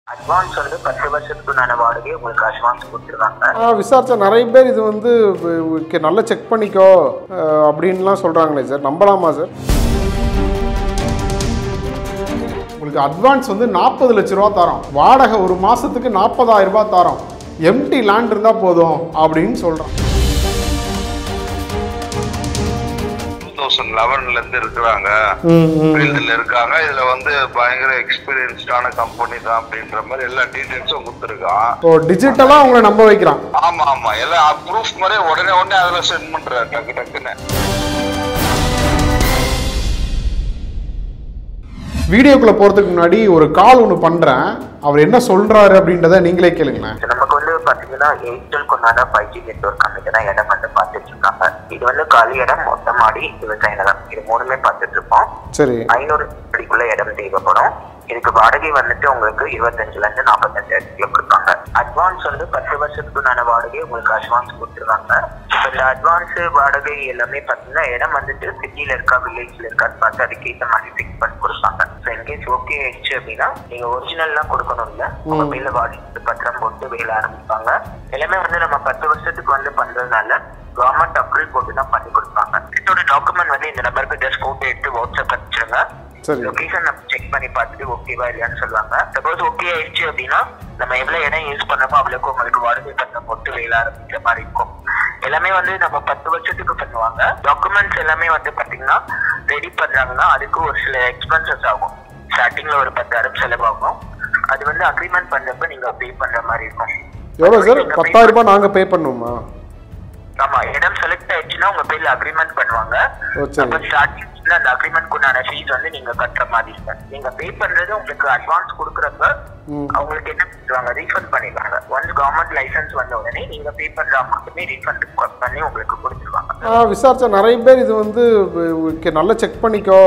Advance வந்து பத்து வருஷத்துக்குண்டான வாடகை உங்களுக்கு அட்வான்ஸ் கொடுத்துருவாங்க ஆ, விசாரிச்சா நிறைய பேர் இது வந்து வ- வ- நல்லா செக் பண்ணிக்கோ அஹ், அப்படின்லாம் சொல்கிறாங்களே சார் நம்பலாமா சார் உங்களுக்கு அட்வான்ஸ் வந்து நாற்பது லட்ச ரூபா தரோம் வாடகை ஒரு மாதத்துக்கு நாற்பதாயிரம் ரூபாய் தரோம் எம்டி லேண்ட் இருந்தால் போதும் அப்படின்னு சொல்கிறான் டூ தௌசண்ட் லெவன்ல இருந்து இருக்கிறாங்க ஃபீல்டில் இருக்காங்க இதுல வந்து பயங்கர எக்ஸ்பீரியன்ஸ்டான கம்பெனி தான் அப்படின்ற மாதிரி எல்லா டீடைல்ஸும் கொடுத்துருக்கான் இப்போ டிஜிட்டலாக உங்களை நம்ப வைக்கிறான் ஆமா ஆமா எல்லாம் ப்ரூஃப் மாதிரி உடனே உடனே அதுல சென்ட் பண்றாரு டக்கு டக்குன்னு வீடியோக்குள்ளே போகிறதுக்கு முன்னாடி ஒரு கால் ஒன்று பண்ணுறேன் அவர் என்ன சொல்கிறாரு அப்படின்றத நீங்களே கேளுங்களேன் So, நமக்கு வந்து பாத்தீங்கன்னா ஏர்டெல் கொண்டாட ஃபைவ் ஜி நெட்ஒர்க் கம்பெனி தான் இடம் வந்து பார்த்துட்டு இருக்காங்க இது வந்து காலி இடம் மொத்த மாடி விவசாய நிலம் இது மூணுமே பார்த்துட்டு இருப்போம் சரி ஐநூறு அடிக்குள்ள இடம் தேவைப்படும் இதுக்கு வாடகை வந்துட்டு உங்களுக்கு இருபத்தஞ்சுல இருந்து நாற்பத்தஞ்சாயிரத்துக்குள்ள கொடுப்பாங்க அட்வான்ஸ் வந்து பத்து வருஷத்துக்குண்டான வாடகை உங்களுக்கு அட்வான்ஸ் கொடுத்துருவாங்க இப்ப இந்த அட்வான்ஸ் வாடகை எல்லாமே பாத்தீங்கன்னா இடம் வந்துட்டு சிட்டில இருக்கா வில்லேஜ்ல இருக்கான்னு பார்த்து அதுக்கேற்ற மாதிரி ஃபிக்ஸ் பண்ணி கொடுப்பாங்க ஸோ இன்கேஸ் ஓகே ஆயிடுச்சு அப்படின்னா நீங்க ஒரிஜினல்லாம் கொடுக்கணும் இல்ல உங்க பேர்ல வாடகை பத்திரம் போட்டு வேலை ஆரம்பிப்பாங்க எல்லாமே வந்து நம்ம பத்து வருஷத்துக்கு வந்து பண்றதுனால கவர்மெண்ட் அப்ரூவல் போட்டு தான் பண்ணி கொடுப்பாங்க இதோட டாக்குமெண்ட் வந்து இந்த நம்பருக்கு ஜஸ்ட் போட்டோ எடுத்து வாட்ஸ்அப் அனுப்பிச்சிருங்க சரி லொகேஷன் நம்ம செக் பண்ணி பார்த்துட்டு ஓகேவா இல்லையான்னு சொல்லுவாங்க சப்போஸ் ஓகே ஆயிடுச்சு அப்படின்னா நம்ம எவ்வளவு இடம் யூஸ் பண்ணமோ அவ்வளவுக்கு உங்களுக்கு வாடகை பத்திரம் போட்டு வேலை ஆரம்பிக்கிற மாதிரி இருக்கும் எல்லாமே வந்து நம்ம பத்து வருஷத்துக்கு பண்ணுவாங்க டாக்குமெண்ட்ஸ் எல்லாமே வந்து பாத்தீங்கன்னா ரெடி பண்றாங்கன்னா அதுக்கு ஒரு சில எக்ஸ்பென்சஸ் ஆகும் ஸ்டார்டிங்ல ஒரு பத்தாயிரம் செலவாகும் அது வந்து அக்ரிமெண்ட் பண்றப்ப நீங்க பே பண்ற மாதிரி இருக்கும் எவ்வளோ சார் பத்தாயிரம் ரூபாய் நாங்கள் பே பண்ணணுமா ஆமா இடம் செலக்ட் ஆயிடுச்சுன்னா உங்க பேர்ல அக்ரிமெண்ட் பண்ணுவாங்க ஓ சரி அப்ப ஸ்டார்டிங்ல அந்த அக்ரிமெண்ட் உண்டான ஃபீஸ் வந்து நீங்க கட்டுற மாதிரி இருக்கும் நீங்க பே பண்றது உங்களுக்கு அட்வான்ஸ் கொடுக்குறப்ப ம். அவங்களுக்கு என்ன பண்ணுவாங்க ரீஃபண்ட் பண்ணிடுவாங்க ஒன்ஸ் கவர்மெண்ட் லைசன்ஸ் வந்த உடனே நீங்க பே பண்ற அமௌண்ட்டுமே ரீஃபண்ட் பண்ணி உங்களுக்கு கொடுத்துருவாங்க ஆ, விசாரிச்சா நிறைய பேர் இது வந்து வ- வ- நல்லா செக் பண்ணிக்கோ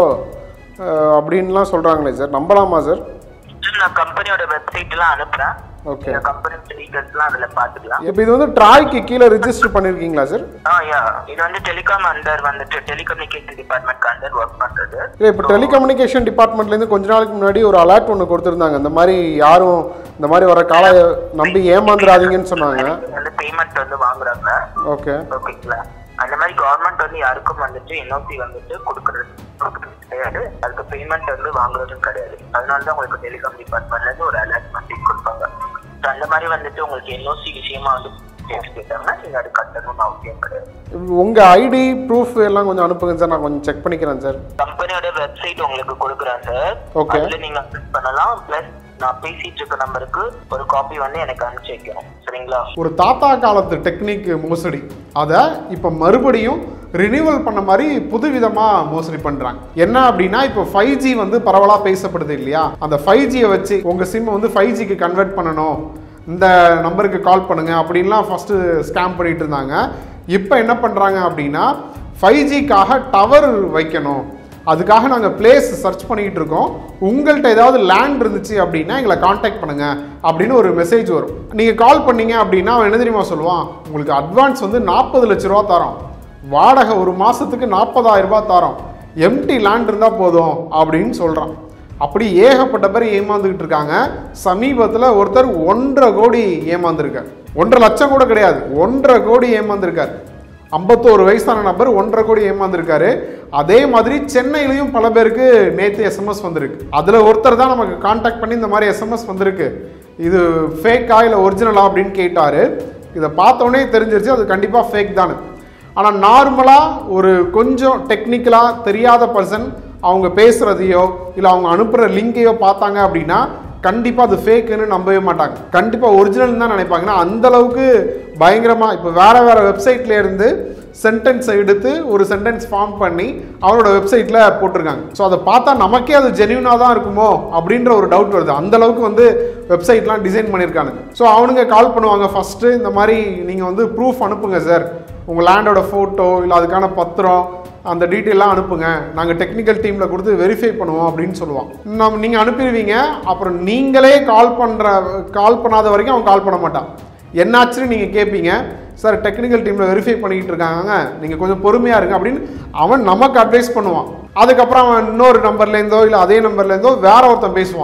அஹ், அப்படின்லாம் சொல்கிறாங்களே சார் நம்பலாமா சார் நான் கம்பெனியோட வெப்சைட் எல்லாம் அனுப்புறேன் ஓகே நீங்க கம்பெனி டீட்டெயில்ஸ் எல்லாம் அதுல பாத்துக்கலாம் இப்போ இது வந்து ட்ராய்க்கு கீழே ரிஜிஸ்டர் பண்ணியிருக்கீங்களா சார் ஆ யா இது வந்து டெலிகாம் அண்டர் வந்துட்டு டெலிகம்யூனிகேஷன் டிபார்ட்மெண்ட் அண்டர் ஒர்க் பண்றது இல்லை இப்போ டெலிகம்யூனிகேஷன் டிபார்ட்மெண்ட்லேருந்து கொஞ்ச நாளுக்கு முன்னாடி ஒரு அலர்ட் ஒன்று கொடுத்துருந்தாங்க இந்த மாதிரி யாரும் இந்த மாதிரி வர கால நம்பி ஏமாந்துடாதீங்கன்னு சொன்னாங்க வந்து பேமெண்ட் வந்து வாங்குறாங்க ஓகே ஓகேங்களா அந்த மாதிரி கவர்மெண்ட் வந்து யாருக்கும் வந்துட்டு என்ஓசி வந்துட்டு கொடுக்கறது கொடுக்கறது கிடையாது அதுக்கு பேமெண்ட் வந்து வாங்குறதும் கிடையாது அதனால தான் உங்களுக்கு டெலிகாம் டிபார்ட்மெண்ட்ல இருந்து ஒரு அலர்ட் மெசேஜ் கொடுப்பாங்க So, அந்த மாதிரி வந்துட்டு உங்களுக்கு என்ஓசி விஷயமா வந்து கேஸ் கேட்டாங்கன்னா நீங்க அது கட்டணும்னு அவசியம் கிடையாது உங்கள் ஐடி ப்ரூஃப் எல்லாம் கொஞ்சம் அனுப்புங்க சார் நான் கொஞ்சம் செக் பண்ணிக்கிறேன் சார் கம்பெனியோட வெப்சைட் உங்களுக்கு கொடுக்குறேன் சார் Okay. அதுல நீங்க அக்சஸ் பண்ணலாம் பிளஸ் நான் பேசிட்டு இருக்க நம்பருக்கு ஒரு காப்பி வந்து எனக்கு அனுப்பிச்சு வைக்கணும் சரிங்களா ஒரு தாத்தா காலத்து டெக்னிக் மோசடி அதை இப்போ மறுபடியும் ரினியூவல் பண்ண மாதிரி புதுவிதமாக மோசடி பண்ணுறாங்க என்ன அப்படின்னா இப்போ ஃபைவ் ஜி வந்து பரவலாக பேசப்படுது இல்லையா அந்த ஃபைவ் ஜியை வச்சு உங்கள் சிம்மை வந்து ஃபைவ் ஜிக்கு கன்வெர்ட் பண்ணணும் இந்த நம்பருக்கு கால் பண்ணுங்க அப்படின்லாம் ஃபஸ்ட்டு ஸ்கேம் பண்ணிட்டு இருந்தாங்க இப்போ என்ன பண்ணுறாங்க அப்படின்னா ஃபைவ் ஜிக்காக டவர் வைக்கணும் அதுக்காக நாங்கள் பிளேஸ் சர்ச் பண்ணிக்கிட்டு இருக்கோம் உங்கள்கிட்ட ஏதாவது லேண்ட் இருந்துச்சு அப்படின்னா எங்களை காண்டாக்ட் பண்ணுங்க அப்படின்னு ஒரு மெசேஜ் வரும் நீங்கள் கால் பண்ணீங்க அப்படின்னா அவன் என்ன தெரியுமா சொல்லுவான் உங்களுக்கு அட்வான்ஸ் வந்து நாற்பது லட்ச ரூபா தரோம் வாடகை ஒரு மாதத்துக்கு நாற்பதாயிரம் ரூபாய் தரோம் எம்டி லேண்ட் இருந்தால் போதும் அப்படின்னு சொல்கிறான் அப்படி ஏகப்பட்ட பேர் ஏமாந்துக்கிட்டு இருக்காங்க சமீபத்தில் ஒருத்தர் ஒன்றரை கோடி ஏமாந்துருக்கார் ஒன்றரை லட்சம் கூட கிடையாது ஒன்றரை கோடி ஏமாந்துருக்கார் ஐம்பத்தோரு வயசான நபர் ஒன்றரை கோடி ஏமாந்துருக்காரு அதே மாதிரி சென்னையிலையும் பல பேருக்கு நேற்று எஸ்எம்எஸ் வந்திருக்கு அதில் ஒருத்தர் தான் நமக்கு காண்டாக்ட் பண்ணி இந்த மாதிரி எஸ்எம்எஸ் வந்திருக்கு இது ஃபேக்கா இல்லை ஒரிஜினலா அப்படின்னு கேட்டார் இதை பார்த்தோன்னே தெரிஞ்சிருச்சு அது கண்டிப்பாக ஃபேக் தானே ஆனால் நார்மலாக ஒரு கொஞ்சம் டெக்னிக்கலாக தெரியாத பர்சன் அவங்க பேசுகிறதையோ இல்லை அவங்க அனுப்புகிற லிங்கையோ பார்த்தாங்க அப்படின்னா கண்டிப்பாக அது ஃபேக்குன்னு நம்பவே மாட்டாங்க கண்டிப்பாக ஒரிஜினல் தான் நினைப்பாங்க ஏன்னா அந்த அளவுக்கு பயங்கரமாக இப்போ வேற வேற வெப்சைட்ல இருந்து சென்டென்ஸை எடுத்து ஒரு சென்டென்ஸ் ஃபார்ம் பண்ணி அவரோட வெப்சைட்டில் போட்டிருக்காங்க ஸோ அதை பார்த்தா நமக்கே அது ஜென்யூனாக தான் இருக்குமோ அப்படின்ற ஒரு டவுட் வருது அந்த அளவுக்கு வந்து வெப்சைட்லாம் டிசைன் பண்ணியிருக்காங்க ஸோ அவனுங்க கால் பண்ணுவாங்க ஃபஸ்ட்டு இந்த மாதிரி நீங்கள் வந்து ப்ரூஃப் அனுப்புங்க சார் உங்கள் லேண்டோட ஃபோட்டோ இல்லை அதுக்கான பத்திரம் அந்த டீட்டெயிலாம் அனுப்புங்க நாங்கள் டெக்னிக்கல் டீமில் கொடுத்து வெரிஃபை பண்ணுவோம் அப்படின்னு சொல்லுவான் நம்ம நீங்கள் அனுப்பிடுவீங்க அப்புறம் நீங்களே கால் பண்ணுற கால் பண்ணாத வரைக்கும் அவன் கால் பண்ண மாட்டான் என்னாச்சுன்னு நீங்கள் கேட்பீங்க சார் டெக்னிக்கல் டீமில் வெரிஃபை பண்ணிக்கிட்டு இருக்காங்க நீங்கள் கொஞ்சம் பொறுமையாக இருங்க அப்படின்னு அவன் நமக்கு அட்வைஸ் பண்ணுவான் அதுக்கப்புறம் அவன் இன்னொரு நம்பர்லேருந்தோ இல்லை அதே நம்பர்லேருந்தோ வேற ஒருத்தன் பேசுவான்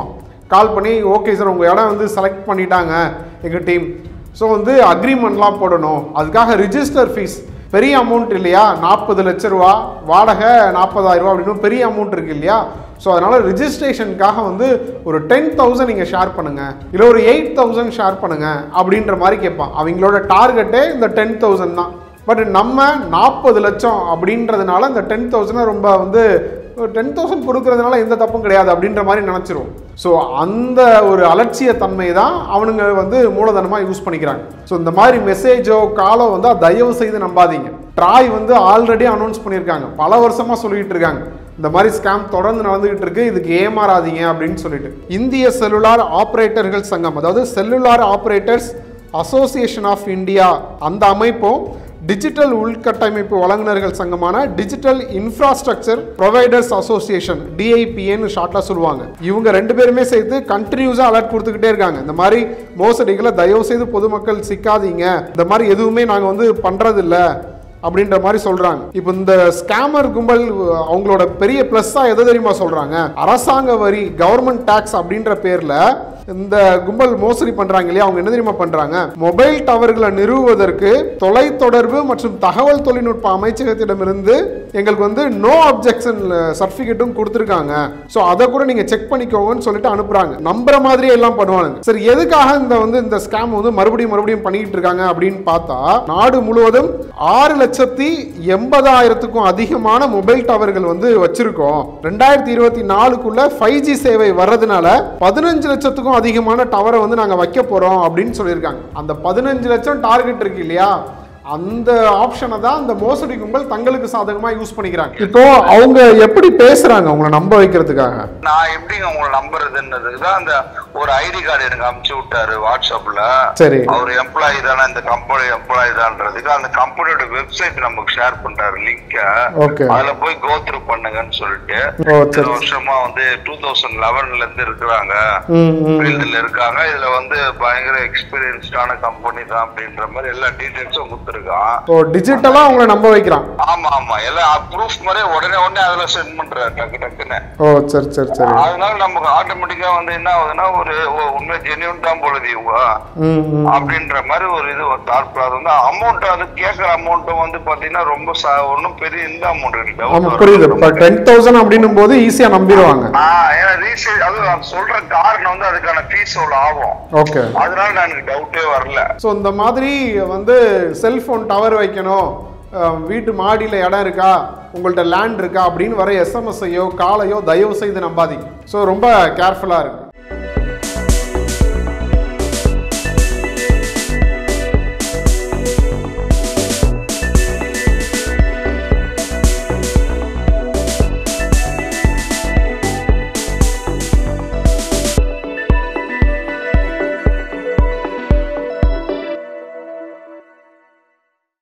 கால் பண்ணி ஓகே சார் உங்கள் இடம் வந்து செலக்ட் பண்ணிட்டாங்க எங்கள் டீம் ஸோ வந்து அக்ரிமெண்ட்லாம் போடணும் அதுக்காக ரிஜிஸ்டர் ஃபீஸ் பெரிய அமௌண்ட் இல்லையா நாற்பது லட்ச ரூபா வாடகை நாற்பதாயிரம் ரூபா அப்படின்னு பெரிய அமௌண்ட் இருக்கு இல்லையா ஸோ அதனால் ரிஜிஸ்ட்ரேஷனுக்காக வந்து ஒரு டென் தௌசண்ட் நீங்கள் ஷேர் பண்ணுங்கள் இல்லை ஒரு எயிட் தௌசண்ட் ஷேர் பண்ணுங்கள் அப்படின்ற மாதிரி கேட்பான் அவங்களோட டார்கெட்டே இந்த டென் தௌசண்ட் தான் பட் நம்ம நாற்பது லட்சம் அப்படின்றதுனால இந்த டென் தௌசண்டை ரொம்ப வந்து டென் தௌசண்ட் கொடுக்கறதுனால எந்த தப்பும் கிடையாது அப்படின்ற மாதிரி நினச்சிரும் ஸோ அந்த ஒரு அலட்சிய தன்மை தான் அவனுங்க வந்து மூலதனமாக யூஸ் பண்ணிக்கிறாங்க ஸோ இந்த மாதிரி மெசேஜோ காலோ வந்து தயவு செய்து நம்பாதீங்க ட்ராய் வந்து ஆல்ரெடி அனௌன்ஸ் பண்ணியிருக்காங்க பல வருஷமாக சொல்லிட்டு இருக்காங்க இந்த மாதிரி ஸ்கேம் தொடர்ந்து நடந்துகிட்டு இருக்கு இதுக்கு ஏமாறாதீங்க அப்படின்னு சொல்லிட்டு இந்திய செல்லுலார் ஆப்ரேட்டர்கள் சங்கம் அதாவது cellular operators association of India அந்த அமைப்பும் டிஜிட்டல் உள்கட்டமைப்பு வழங்குனர்கள் சங்கமான டிஜிட்டல் இன்ஃப்ராஸ்ட்ரக்சர் ப்ரொவைடர்ஸ் அசோசியேஷன் டிஐபிஏன்னு ஷார்ட்டாக சொல்லுவாங்க இவங்க ரெண்டு பேருமே சேர்த்து கண்டினியூஸாக அலர்ட் கொடுத்துக்கிட்டே இருக்காங்க இந்த மாதிரி மோசடிகளை தயவு செய்து பொதுமக்கள் சிக்காதீங்க இந்த மாதிரி எதுவுமே நாங்கள் வந்து பண்றதில்ல அப்படின்ற மாதிரி சொல்றாங்க இப்போ இந்த ஸ்கேமர் கும்பல் அவங்களோட பெரிய ப்ளஸ்ஸா எதை தெரியுமா சொல்றாங்க அரசாங்க வரி கவர்மெண்ட் டாக்ஸ் அப்படின்ற பேர்ல இந்த கும்பல் மோசடி பண்றாங்க இல்லையா அவங்க என்ன தெரியுமா பண்றாங்க மொபைல் டவர்களை நிறுவுவதற்கு தொலைத்தொடர்பு மற்றும் தகவல் தொழில்நுட்ப அமைச்சகத்திடமிருந்து எங்களுக்கு வந்து நோ அப்ஜெக்ஷன் சர்டிஃபிகேட்டும் கொடுத்துருக்காங்க ஸோ அதை கூட நீங்க செக் பண்ணிக்கோங்கன்னு சொல்லிட்டு அனுப்புறாங்க நம்புற மாதிரியே எல்லாம் பண்ணுவாங்க சரி எதுக்காக இந்த வந்து இந்த ஸ்கேம் வந்து மறுபடியும் மறுபடியும் பண்ணிக்கிட்டு இருக்காங்க அப்படின்னு பார்த்தா நாடு முழுவதும் ஆறு லட்சத்தி எண்பதாயிரத்துக்கும் அதிகமான மொபைல் டவர்கள் வந்து வச்சிருக்கோம் ரெண்டாயிரத்தி இருபத்தி நாலுக்குள்ள ஃபைவ் ஜி சேவை வர்றதுனால பதினஞ்சு லட்சத்துக்கும் அதிகமான டவரை வந்து நாங்கள் வைக்க போறோம் அப்படின்னு சொல்லியிருக்காங்க அந்த பதினஞ்சு லட்சம் டார்கெட் இருக்கு இல்லையா அந்த ஆப்ஷனை தான் இந்த மோசடி கும்பல் தங்களுக்கு சாதகமா யூஸ் பண்ணிக்கிறாங்க இப்போ அவங்க எப்படி பேசுறாங்க அவங்கள நம்ப வைக்கிறதுக்காக நான் எப்படிங்க உங்களை நம்புறதுன்னதுக்கு தான் அந்த ஒரு ஐடி கார்டு எனக்கு அமுச்சு விட்டாரு வாட்ஸ்அப்ல சரி அவர் எம்ப்ளாயி தானே இந்த கம்பெனி எம்ப்ளாயி தான்றதுக்கு அந்த கம்பெனியோட வெப்சைட் நமக்கு ஷேர் பண்றாரு லிங்க ஓகே அதுல போய் கோ த்ரூ பண்ணுங்கன்னு சொல்லிட்டு ஓ இத்தனை சரி வருஷமா வந்து டூ தௌசண்ட் லெவன்ல இருந்து இருக்கிறாங்க ம் ம் ஃபீல்டுல இருக்காங்க இதுல வந்து பயங்கர எக்ஸ்பீரியன்ஸ்டான கம்பெனி தான் அப்படின்ற மாதிரி எல்லா டீடைல்ஸும் கொடுத்துருக்கான் ஓ டிஜிட்டலா அவங்கள நம்ப வைக்கிறான் ஆமா ஆமா எல்லாம் ப்ரூஃப் மாதிரி உடனே உடனே அதுல சென்ட் பண்றாரு டக்கு டக்குன்னு ஓ சரி சரி சரி அதனால நமக்கு ஆட்டோமேட்டிக்கா வந்து என்ன ஆகுதுன்னா ஒரு ஓ, உண்மை ஜென்யூன் தான் போலது இவங்க ம் ம் அப்படின்ற மாதிரி ஒரு இது ஒரு தாட் ப்ராசஸ் வந்து அமௌண்ட் அது கேட்கற அமௌண்ட்டும் வந்து பாத்தீங்கன்னா ரொம்ப ச- ஒண்ணும் பெரிய இந்த அமௌண்ட் ஆமா புரியுது இப்போ டென் தௌசண்ட் அப்படின்னும் போது ஈஸியா நம்பிடுவாங்க ஏன்னா ரீசேல் அது நான் சொல்ற காரணம் வந்து அதுக்கான ஃபீஸ் எவ்வளவு ஆகும் ஓகே அதனால நான் எனக்கு டவுட்டே வரல ஸோ இந்த மாதிரி வந்து செல்ஃபோன் டவர் வைக்கணும் அஹ், வீட்டு மாடியில் இடம் இருக்கா உங்கள்ட்ட லேண்ட் இருக்கா அப்படின்னு வர எஸ்எம்எஸ்ஐயோ காலையோ தயவு செய்து நம்பாதீங்க ஸோ ரொம்ப கேர்ஃபுல்லாக இருக்கு